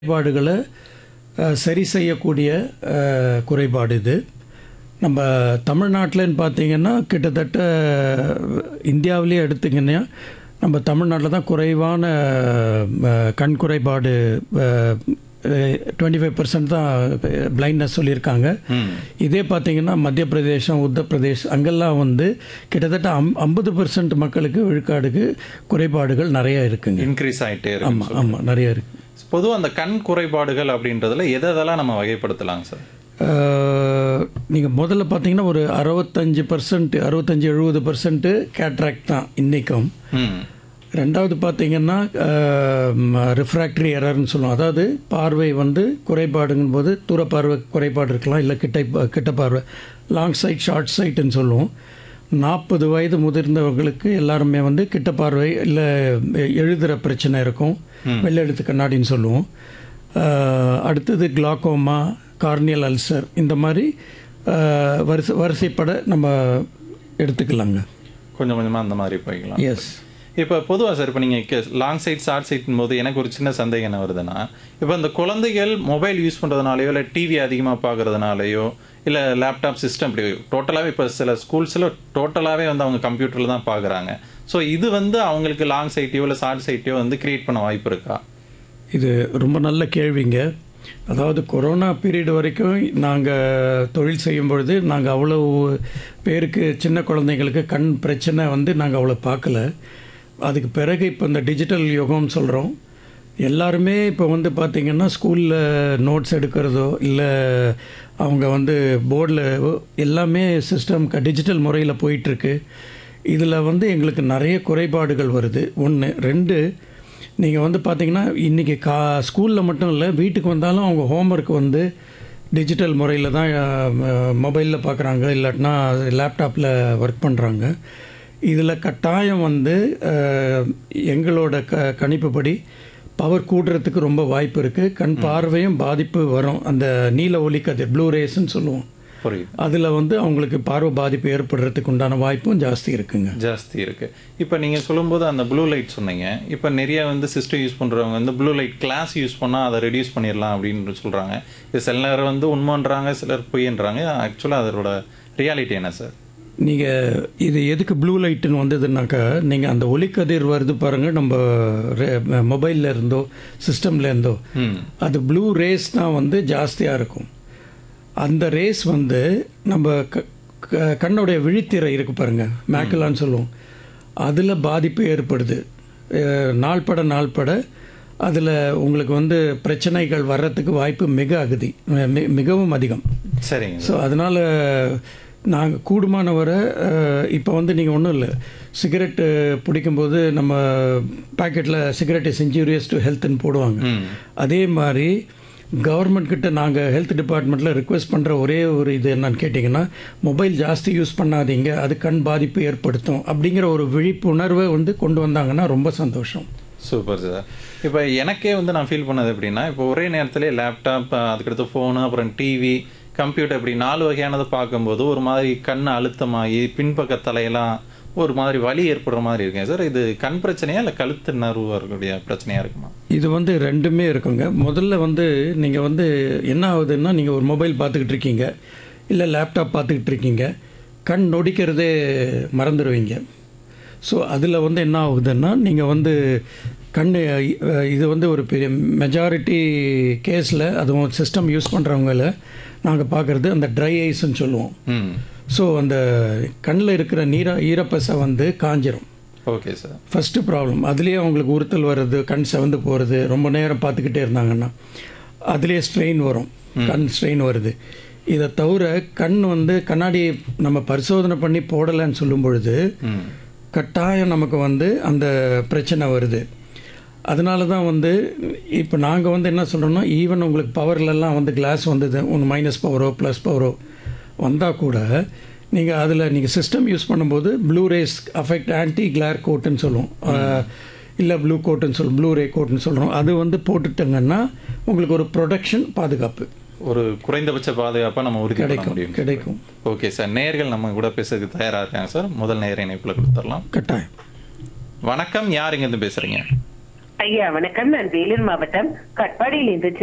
குறைபாடுகளை அஹ், சரி செய்யக்கூடிய அஹ், குறைபாடு இது நம்ம தமிழ்நாட்டில்னு பார்த்தீங்கன்னா கிட்டத்தட்ட இந்தியாவிலேயே எடுத்திங்கன்னா நம்ம தமிழ்நாட்டில் தான் குறைவான அஹ், கண் குறைபாடு டுவெண்ட்டி ஃபைவ் பர்சன்ட் தான் பிளைண்ட்னஸ் சொல்லியிருக்காங்க இதே பார்த்தீங்கன்னா மத்திய பிரதேசம் உத்தரப்பிரதேஷ் அங்கெல்லாம் வந்து கிட்டத்தட்ட அம் ஐம்பது பர்சன்ட் மக்களுக்கு விழுக்காடுக்கு குறைபாடுகள் நிறைய இருக்குங்க இன்க்ரீஸ் ஆயிட்டே இருக்கு ஆமாம் ஆமாம் நிறைய இருக்குது பொதுவாக அந்த கண் குறைபாடுகள் அப்படின்றதுல எதை எதெல்லாம் நம்ம வகைப்படுத்தலாங்க சார் நீங்கள் முதல்ல பார்த்தீங்கன்னா ஒரு அறுபத்தஞ்சு பர்சன்ட் அறுபத்தஞ்சு எழுபது பர்சன்ட்டு கேட்ராக்ட் தான் இன்றைக்கும் ம் ரெண்டாவது பார்த்தீங்கன்னா ரிஃப்ராக்டரி எரர்னு சொல்லுவோம் அதாவது பார்வை வந்து குறைபாடுங்கும் போது தூர பார்வை குறைபாடு இருக்கலாம் இல்லை கிட்ட கிட்ட பார்வை லாங் சைட் ஷார்ட் சைட்டுன்னு சொல்லுவோம் நாற்பது வயது முதிர்ந்தவர்களுக்கு எல்லாருமே வந்து கிட்ட பார்வை இல்லை எழுதுகிற பிரச்சனை இருக்கும் வெள்ளை எழுத்து கண்ணாடின்னு சொல்லுவோம் அஹ், அடுத்தது கிளாக்கோமா கார்னியல் அல்சர் இந்த மாதிரி அஹ், வரிசை வரிசைப்பட நம்ம எடுத்துக்கலாங்க கொஞ்சம் கொஞ்சமாக அந்த மாதிரி போய்க்கலாம் எஸ் இப்போ பொதுவாக சார் இப்போ நீங்கள் லாங் சைட் ஷார்ட் சைட்டும் போது எனக்கு ஒரு சின்ன சந்தேகம் என்ன வருதுன்னா இப்போ இந்த குழந்தைகள் மொபைல் யூஸ் பண்ணுறதுனாலையோ இல்லை டிவி அதிகமாக பார்க்கறதுனாலையோ இல்லை லேப்டாப் சிஸ்டம் இப்படி டோட்டலாகவே இப்போ சில ஸ்கூல்ஸில் டோட்டலாகவே வந்து அவங்க கம்ப்யூட்டரில் தான் பார்க்குறாங்க ஸோ இது வந்து அவங்களுக்கு லாங் சைட்டையோ இல்லை ஷார்ட் சைட்டையோ வந்து கிரியேட் பண்ண வாய்ப்பு இருக்கா இது ரொம்ப நல்ல கேள்விங்க அதாவது கொரோனா பீரியட் வரைக்கும் நாங்கள் தொழில் செய்யும் பொழுது நாங்கள் அவ்வளோ பேருக்கு சின்ன குழந்தைங்களுக்கு கண் பிரச்சனை வந்து நாங்கள் அவ்வளோ பார்க்கல அதுக்கு பிறகு இப்போ இந்த டிஜிட்டல் யுகம்னு சொல்கிறோம் எல்லாருமே இப்போ வந்து பார்த்திங்கன்னா ஸ்கூலில் நோட்ஸ் எடுக்கிறதோ இல்லை அவங்க வந்து போர்டில் எல்லாமே சிஸ்டம் டிஜிட்டல் முறையில் போயிட்டுருக்கு இதில் வந்து எங்களுக்கு நிறைய குறைபாடுகள் வருது ஒன்று ரெண்டு நீங்கள் வந்து பார்த்தீங்கன்னா இன்றைக்கி கா ஸ்கூலில் மட்டும் இல்லை வீட்டுக்கு வந்தாலும் அவங்க ஹோம்ஒர்க் வந்து டிஜிட்டல் முறையில் தான் மொபைலில் பார்க்குறாங்க இல்லாட்டினா லேப்டாப்பில் ஒர்க் பண்ணுறாங்க இதில் கட்டாயம் வந்து அஹ், எங்களோட க கணிப்புப்படி பவர் கூடுறதுக்கு ரொம்ப வாய்ப்பு இருக்குது கண் பார்வையும் பாதிப்பு வரும் அந்த நீல ஒளி கதிர் ப்ளூ ரேஸ்ன்னு சொல்லுவோம் புரியுது அதில் வந்து அவங்களுக்கு பார்வை பாதிப்பு ஏற்படுறதுக்கு உண்டான வாய்ப்பும் ஜாஸ்தி இருக்குங்க ஜாஸ்தி இருக்கு இப்போ நீங்கள் சொல்லும்போது அந்த ப்ளூ லைட் சொன்னீங்க இப்போ நிறைய வந்து சிஸ்டம் யூஸ் பண்ணுறவங்க வந்து ப்ளூ லைட் கிளாஸ் யூஸ் பண்ணால் அதை ரெடியூஸ் பண்ணிடலாம் அப்படின்னு சொல்கிறாங்க இது சில நேரம் வந்து உண்மைன்றாங்க சிலர் பொய்ன்றாங்க ஆக்சுவலாக அதோட ரியாலிட்டி என்ன சார் நீங்கள் இது எதுக்கு ப்ளூ லைட்டுன்னு வந்ததுனாக்கா நீங்கள் அந்த ஒளிக்கதிர் வருது பாருங்கள் நம்ம மொபைலில் இருந்தோ சிஸ்டம்ல இருந்தோ ம் அது ப்ளூ ரேஸ் தான் வந்து ஜாஸ்தியாக இருக்கும் அந்த ரேஸ் வந்து நம்ம க க- கண்ணுடைய விழித்திரை இருக்கு பாருங்க மேக்கலான்னு சொல்லுவோம் அதில் பாதிப்பு ஏற்படுது அஹ், நாள்பட நாள்பட அதில் உங்களுக்கு வந்து பிரச்சனைகள் வர்றதுக்கு வாய்ப்பு மிக அகதி மி- மிகவும் அதிகம் சரிங்க ஸோ அதனால் நாங்கள் கூடுமான வரை இப்போ வந்து நீங்கள் ஒன்றும் இல்லை சிகரெட்டு பிடிக்கும்போது நம்ம பாக்கெட்டில் சிகரெட் இஸ் இன்ஜூரியஸ் டு ஹெல்த்னு போடுவாங்க ம் அதே மாதிரி கவர்மெண்ட் கிட்ட நாங்கள் ஹெல்த் டிபார்ட்மெண்ட்டில் ரிக்வெஸ்ட் பண்ணுற ஒரே ஒரு இது என்னன்னு கேட்டிங்கன்னா மொபைல் ஜாஸ்தி யூஸ் பண்ணாதீங்க அது கண் பாதிப்பு ஏற்படுத்தும் அப்படிங்கிற ஒரு விழிப்புணர்வை வந்து கொண்டு வந்தாங்கன்னா ரொம்ப சந்தோஷம் சூப்பர் சார் இப்போ எனக்கே வந்து நான் ஃபீல் பண்ணது எப்படின்னா இப்போ ஒரே நேரத்திலே லேப்டாப் அதுக்கடுத்து ஃபோனு அப்புறம் டிவி கம்ப்யூட்டர் இப்படி நாலு வகையானதை பார்க்கும்போது ஒரு மாதிரி கண் அழுத்தமாகி பின்பக்க தலையெல்லாம் ஒரு மாதிரி வலி ஏற்படுற மாதிரி இருக்கேன் சார் இது கண் பிரச்சனையா இல்லை கழுத்து நர்வு வரக்கூடிய பிரச்சனையா இருக்குமா இது வந்து ரெண்டுமே இருக்குங்க முதல்ல வந்து நீங்கள் வந்து என்ன ஆகுதுன்னா நீங்கள் ஒரு மொபைல் பார்த்துக்கிட்டு இருக்கீங்க இல்லை லேப்டாப் பார்த்துக்கிட்டு இருக்கீங்க கண் நொடிக்கிறதே மறந்துடுவீங்க ஸோ அதில் வந்து என்ன ஆகுதுன்னா நீங்கள் வந்து கண் அஹ், இது வந்து ஒரு பெரிய மெஜாரிட்டி கேஸில் அதுவும் சிஸ்டம் யூஸ் பண்ணுறவங்கள நாங்கள் பார்க்குறது அந்த ட்ரை ஐஸ்ன்னு சொல்லுவோம் ம் ஸோ அந்த கண்ணில் இருக்கிற நீர ஈரப்பசை வந்து காஞ்சிரும் ஓகே சார் ஃபஸ்ட்டு ப்ராப்ளம் அதுலேயே அவங்களுக்கு உறுத்தல் வர்றது கண் செவந்து போகிறது ரொம்ப நேரம் பார்த்துக்கிட்டே இருந்தாங்கன்னா அதுலேயே ஸ்ட்ரெயின் வரும் கண் ஸ்ட்ரெயின் வருது இதை தவிர கண் வந்து கண்ணாடி நம்ம பரிசோதனை பண்ணி போடலைன்னு சொல்லும் பொழுது ம் கட்டாயம் நமக்கு வந்து அந்த பிரச்சனை வருது அதனால தான் வந்து இப்போ நாங்கள் வந்து என்ன சொல்கிறோம்னா ஈவன் உங்களுக்கு பவர்லலாம் வந்து கிளாஸ் வந்தது ஒன்று மைனஸ் பவரோ ப்ளஸ் பவரோ வந்தால் கூட நீங்கள் அதில் நீங்கள் சிஸ்டம் யூஸ் பண்ணும்போது blue rays affect anti glare கோட்டுன்னு சொல்லுவோம் இல்லை ப்ளூ கோட்டுன்னு சொல்லுவோம் ப்ளூ ரே கோட்டுன்னு சொல்கிறோம் அது வந்து போட்டுட்டங்கன்னா உங்களுக்கு ஒரு ப்ரொடக்ஷன் பாதுகாப்பு ஒரு குறைந்தபட்ச பாதுகாப்பாக நம்ம உறுதி பண்ண கிடைக்கும் முடியும் கிடைக்கும் ஓகே சார் நேர்கள் நம்ம கூட பேசுறதுக்கு தயாராக இருக்காங்க சார் முதல் நேர இணைப்பில் கொடுத்துடலாம் கட்டாயம் வணக்கம் யார் இங்கேருந்து பேசுகிறீங்க ஐயா வணக்கம் நான் வேலூர் மாவட்டம் கட்பாடியிலிருந்து